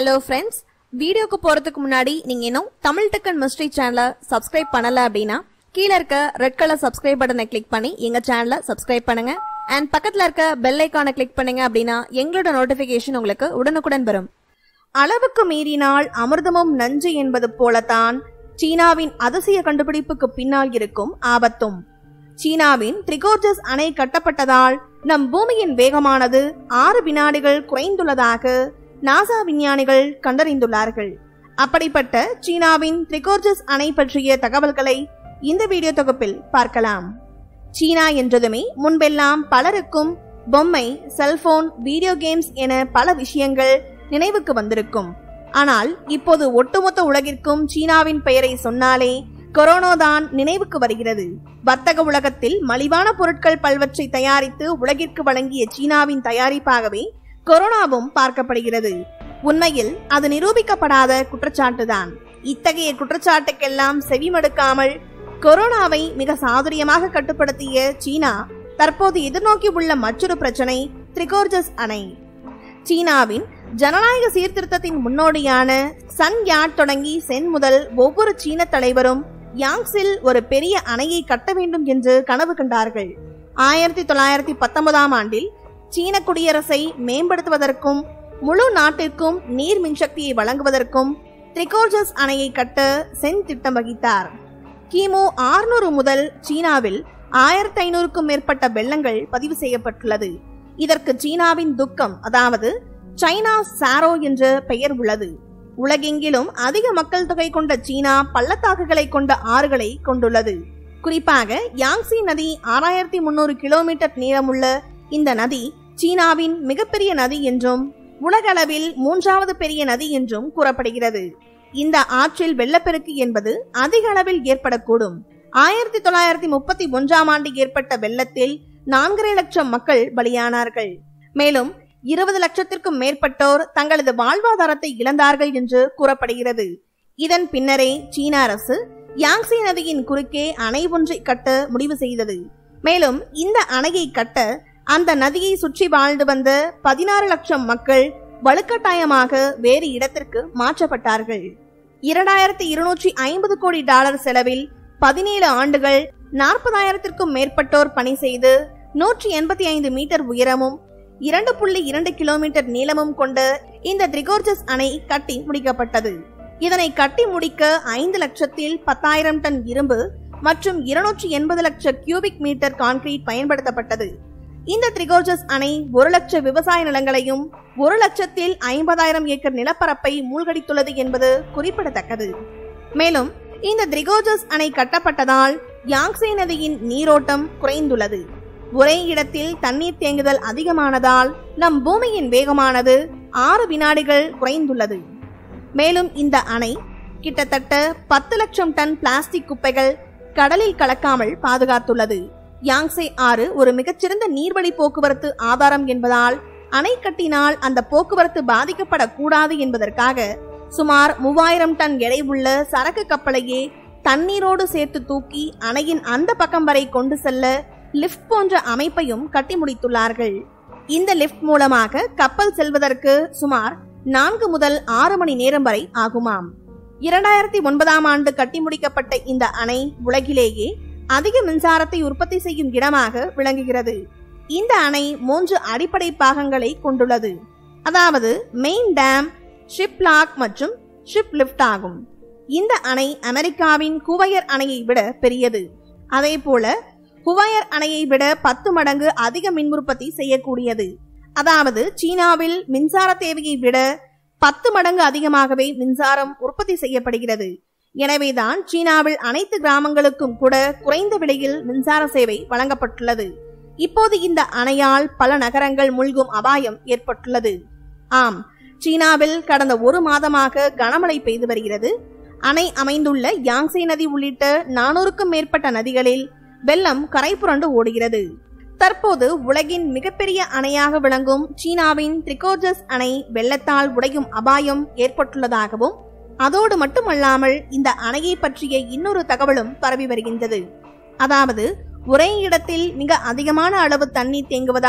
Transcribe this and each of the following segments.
hello friends வீடியோக்கு போறதுக்கு முன்னாடி நீங்க இன்னும் தமிழ் டெக்கன் மிஸ்ட்ரி சேனலை சப்ஸ்கிரைப் பண்ணல அப்படின்னா கீழே இருக்க ரெட் கலர் சப்ஸ்கிரைப் பட்டனை கிளிக் பண்ணி எங்க சேனலை சப்ஸ்கிரைப் பண்ணுங்க அண்ட் பக்கத்துல இருக்க பெல் ஐக்கானை கிளிக் பண்ணுங்க அப்படின்னா எங்களோட நோட்டிபிகேஷன் உங்களுக்கு உடனுக்குடன் வரும் அளவுக்கு மீறினால் அமிர்தமும் நஞ்சு என்பது போலத்தான் சீனாவின் அதிசய கண்டுபிடிப்புக்கு பின்னால் இருக்கும் ஆபத்தும் சீனாவின் திரிகோர்ஜஸ் அணை கட்டப்பட்டதால் நம் பூமியின் வேகமானது ஆறு வினாடிகள் குறைந்துள்ளதாக நாசா விஞ்ஞானிகள் கண்டறிந்துள்ளார்கள் அப்படிப்பட்ட சீனாவின் திரிகோர்ஜஸ் அணை பற்றிய தகவல்களை இந்த வீடியோ தொகுப்பில் பார்க்கலாம் சீனா என்றதுமே முன்பெல்லாம் பலருக்கும் பொம்மை செல்போன் வீடியோ கேம்ஸ் என பல விஷயங்கள் நினைவுக்கு வந்திருக்கும் ஆனால் இப்போது ஒட்டுமொத்த உலகிற்கும் சீனாவின் பெயரை சொன்னாலே கொரோனா தான் நினைவுக்கு வருகிறது வர்த்தக உலகத்தில் மலிவான பொருட்கள் பல்வற்றை தயாரித்து உலகிற்கு வழங்கிய சீனாவின் தயாரிப்பாகவே கொரோனாவும் பார்க்கப்படுகிறது உண்மையில் அது நிரூபிக்கப்படாத குற்றச்சாட்டுதான் இத்தகைய குற்றச்சாட்டுக்கெல்லாம் செவிமடுக்காமல் கொரோனாவை மிக சாதுரியமாக கட்டுப்படுத்திய சீனா தற்போது எதிர்நோக்கி உள்ள மற்றொரு பிரச்சனை திரிகோர்ஜஸ் அணை சீனாவின் ஜனநாயக சீர்திருத்தத்தின் முன்னோடியான சன் யாட் தொடங்கி சென் முதல் ஒவ்வொரு சீன தலைவரும் யாங்ஸில் ஒரு பெரிய அணையை கட்ட வேண்டும் என்று கனவு கண்டார்கள் ஆயிரத்தி தொள்ளாயிரத்தி பத்தொன்பதாம் ஆண்டில் சீன குடியரசை மேம்படுத்துவதற்கும் முழு நாட்டிற்கும் நீர் மின்சக்தியை வழங்குவதற்கும் திரிகோர்ஜஸ் அணையை கட்ட சென் திட்டம் வகித்தார் கிமு 600 முதல் சீனாவில் ஆயிரத்தி ஐநூறுக்கும் மேற்பட்ட வெள்ளங்கள் பதிவு செய்யப்பட்டுள்ளது இதற்கு சீனாவின் துக்கம் அதாவது சைனா சாரோ என்ற பெயர் உள்ளது உலகெங்கிலும் அதிக மக்கள் தொகை கொண்ட சீனா பள்ளத்தாக்குகளை கொண்ட ஆறுகளை கொண்டுள்ளது குறிப்பாக யாங்ஸி நதி ஆறாயிரத்தி முன்னூறு கிலோமீட்டர் நீளமுள்ள இந்த நதி சீனாவின் மிகப்பெரிய நதி என்றும் உலகளவில் மூன்றாவது பெரிய நதி என்றும் கூறப்படுகிறது இந்த ஆற்றில் வெள்ளப்பெருக்கு என்பது அதிக அளவில் ஏற்படக்கூடும் ஆயிரத்தி தொள்ளாயிரத்தி முப்பத்தி ஒன்றாம் ஆண்டு ஏற்பட்ட வெள்ளத்தில் நான்கரை லட்சம் மக்கள் பலியானார்கள் மேலும் இருபது லட்சத்திற்கும் மேற்பட்டோர் தங்களது வாழ்வாதாரத்தை இழந்தார்கள் என்று கூறப்படுகிறது இதன் பின்னரே சீன அரசு யாங்ஸி நதியின் குறுக்கே அணை ஒன்றை கட்ட முடிவு செய்தது மேலும் இந்த அணையை கட்ட அந்த நதியை சுற்றி வாழ்ந்து வந்த பதினாறு லட்சம் மக்கள் வலுக்கட்டாயமாக வேறு இடத்திற்கு மாற்றப்பட்டார்கள் இரண்டாயிரத்தி இருநூற்றி ஐம்பது கோடி டாலர் செலவில் பதினேழு ஆண்டுகள் நாற்பதாயிரத்திற்கும் மேற்பட்டோர் பணி செய்து நூற்றி எண்பத்தி ஐந்து மீட்டர் உயரமும் இரண்டு புள்ளி இரண்டு கிலோமீட்டர் நீளமும் கொண்ட இந்த திரிகோர்ஜஸ் அணை கட்டி முடிக்கப்பட்டது இதனை கட்டி முடிக்க ஐந்து லட்சத்தில் பத்தாயிரம் டன் இரும்பு மற்றும் இருநூற்றி எண்பது லட்சம் கியூபிக் மீட்டர் கான்கிரீட் பயன்படுத்தப்பட்டது இந்த திரிகோர்ஜஸ் அணை ஒரு லட்ச விவசாய நிலங்களையும் ஒரு லட்சத்தில் ஐம்பதாயிரம் ஏக்கர் நிலப்பரப்பை மூழ்கடித்துள்ளது என்பது குறிப்பிடத்தக்கது மேலும் இந்த திரிகோஜஸ் அணை கட்டப்பட்டதால் யாங்ஸே நதியின் நீரோட்டம் குறைந்துள்ளது ஒரே இடத்தில் தண்ணீர் தேங்குதல் அதிகமானதால் நம் பூமியின் வேகமானது ஆறு வினாடிகள் குறைந்துள்ளது மேலும் இந்த அணை கிட்டத்தட்ட பத்து லட்சம் டன் பிளாஸ்டிக் குப்பைகள் கடலில் கலக்காமல் பாதுகாத்துள்ளது யாங்ஸே ஆறு ஒரு மிகச்சிறந்த நீர்வழி போக்குவரத்து ஆதாரம் என்பதால் அணை கட்டினால் அந்த போக்குவரத்து பாதிக்கப்படக்கூடாது என்பதற்காக சுமார் மூவாயிரம் டன் எடை உள்ள சரக்கு கப்பலையே தண்ணீரோடு சேர்த்து தூக்கி அணையின் அந்த பக்கம் வரை கொண்டு செல்ல லிஃப்ட் போன்ற அமைப்பையும் கட்டி முடித்துள்ளார்கள் இந்த லிஃப்ட் மூலமாக கப்பல் செல்வதற்கு சுமார் நான்கு முதல் ஆறு மணி நேரம் வரை ஆகுமாம் இரண்டாயிரத்தி ஒன்பதாம் ஆண்டு கட்டி முடிக்கப்பட்ட இந்த அணை உலகிலேயே அதிக மின்சாரத்தை உற்பத்தி செய்யும் இடமாக விளங்குகிறது இந்த அணை மூன்று அடிப்படை பாகங்களை கொண்டுள்ளது அதாவது மெயின் டேம் ஷிப் லாக் மற்றும் ஷிப் லிஃப்ட் ஆகும் இந்த அணை அமெரிக்காவின் குவையர் அணையை விட பெரியது அதே போல குவையர் அணையை விட பத்து மடங்கு அதிக மின் உற்பத்தி செய்யக்கூடியது அதாவது சீனாவில் மின்சார தேவையை விட பத்து மடங்கு அதிகமாகவே மின்சாரம் உற்பத்தி செய்யப்படுகிறது எனவேதான் சீனாவில் அனைத்து கிராமங்களுக்கும் கூட குறைந்த விலையில் மின்சார சேவை வழங்கப்பட்டுள்ளது இப்போது இந்த அணையால் பல நகரங்கள் மூழ்கும் அபாயம் ஏற்பட்டுள்ளது ஆம் சீனாவில் கடந்த ஒரு மாதமாக கனமழை பெய்து வருகிறது அணை அமைந்துள்ள யாங்ஸே நதி உள்ளிட்ட நானூறுக்கும் மேற்பட்ட நதிகளில் வெள்ளம் கரை புரண்டு ஓடுகிறது தற்போது உலகின் மிகப்பெரிய அணையாக விளங்கும் சீனாவின் திரிகோர்ஜஸ் அணை வெள்ளத்தால் உடையும் அபாயம் ஏற்பட்டுள்ளதாகவும் அதோடு மட்டுமல்லாமல் இந்த அணையை பற்றிய இன்னொரு தகவலும் பரவி வருகின்றது அதாவது ஒரே இடத்தில் மிக அதிகமான அளவு தண்ணீர் தேங்குவதால்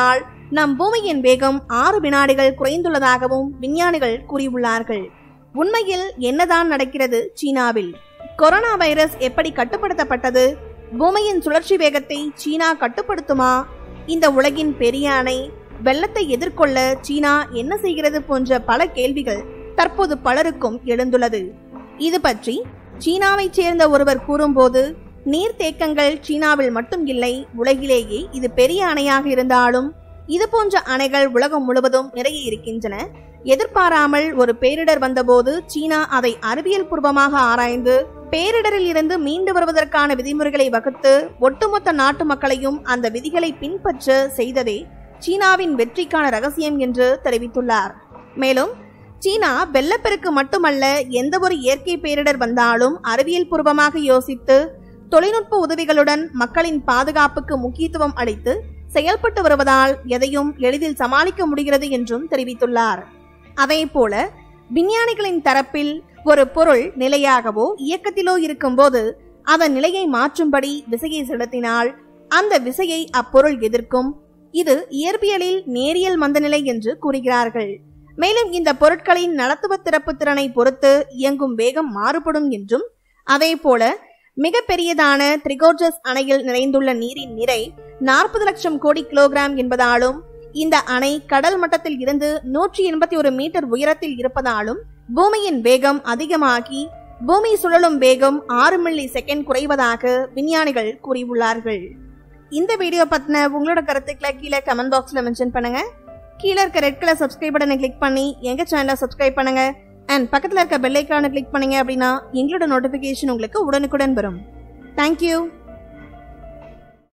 நம் பூமியின் வேகம் ஆறு வினாடிகள் குறைந்துள்ளதாகவும் விஞ்ஞானிகள் கூறியுள்ளார்கள் உண்மையில் என்னதான் நடக்கிறது சீனாவில் கொரோனா வைரஸ் எப்படி கட்டுப்படுத்தப்பட்டது பூமியின் சுழற்சி வேகத்தை சீனா கட்டுப்படுத்துமா இந்த உலகின் பெரிய அணை வெள்ளத்தை எதிர்கொள்ள சீனா என்ன செய்கிறது போன்ற பல கேள்விகள் தற்போது பலருக்கும் எழுந்துள்ளது இது பற்றி சீனாவைச் சேர்ந்த ஒருவர் கூறும்போது நீர்த்தேக்கங்கள் சீனாவில் மட்டும் இல்லை உலகிலேயே இது பெரிய அணையாக இருந்தாலும் இது போன்ற அணைகள் உலகம் முழுவதும் நிறைய இருக்கின்றன எதிர்பாராமல் ஒரு பேரிடர் வந்தபோது சீனா அதை அறிவியல் பூர்வமாக ஆராய்ந்து பேரிடரில் இருந்து மீண்டு வருவதற்கான விதிமுறைகளை வகுத்து ஒட்டுமொத்த நாட்டு மக்களையும் அந்த விதிகளை பின்பற்ற செய்ததே சீனாவின் வெற்றிக்கான ரகசியம் என்று தெரிவித்துள்ளார் மேலும் சீனா வெள்ளப்பெருக்கு மட்டுமல்ல எந்த ஒரு இயற்கை பேரிடர் வந்தாலும் அறிவியல் பூர்வமாக யோசித்து தொழில்நுட்ப உதவிகளுடன் மக்களின் பாதுகாப்புக்கு முக்கியத்துவம் அளித்து செயல்பட்டு வருவதால் எதையும் எளிதில் சமாளிக்க முடிகிறது என்றும் தெரிவித்துள்ளார் அதேபோல விஞ்ஞானிகளின் தரப்பில் ஒரு பொருள் நிலையாகவோ இயக்கத்திலோ இருக்கும்போது அதன் நிலையை மாற்றும்படி விசையை செலுத்தினால் அந்த விசையை அப்பொருள் எதிர்க்கும் இது இயற்பியலில் நேரியல் மந்தநிலை என்று கூறுகிறார்கள் மேலும் இந்த பொருட்களின் நடத்துவ திறப்பு திறனை பொறுத்து இயங்கும் வேகம் மாறுபடும் என்றும் அதேபோல மிக பெரியதான திரிகோர்ஜஸ் அணையில் நிறைந்துள்ள நீரின் நிறை நாற்பது லட்சம் கோடி கிலோகிராம் என்பதாலும் இந்த அணை கடல் மட்டத்தில் இருந்து நூற்றி எண்பத்தி ஒரு மீட்டர் உயரத்தில் இருப்பதாலும் பூமியின் வேகம் அதிகமாகி பூமி சுழலும் வேகம் ஆறு மில்லி செகண்ட் குறைவதாக விஞ்ஞானிகள் கூறியுள்ளார்கள் இந்த வீடியோ பத்தின உங்களோட கருத்துக்களை கீழே கமெண்ட் பாக்ஸ்ல மென்ஷன் பண்ணுங்க கீழே இருக்க ரெட் கலர் சப்ஸ்கிரைப் பட்டனை கிளிக் பண்ணி எங்க சேனலை சப்ஸ்கிரைப் பண்ணுங்க அண்ட் பக்கத்துல இருக்க பெல் ஐக்கானை கிளிக் பண்ணீங்க அப்படின்னா எங்களோட நோட்டிபிகேஷன் உங்களுக்கு உடனுக்குடன் வரும் தேங்க்யூ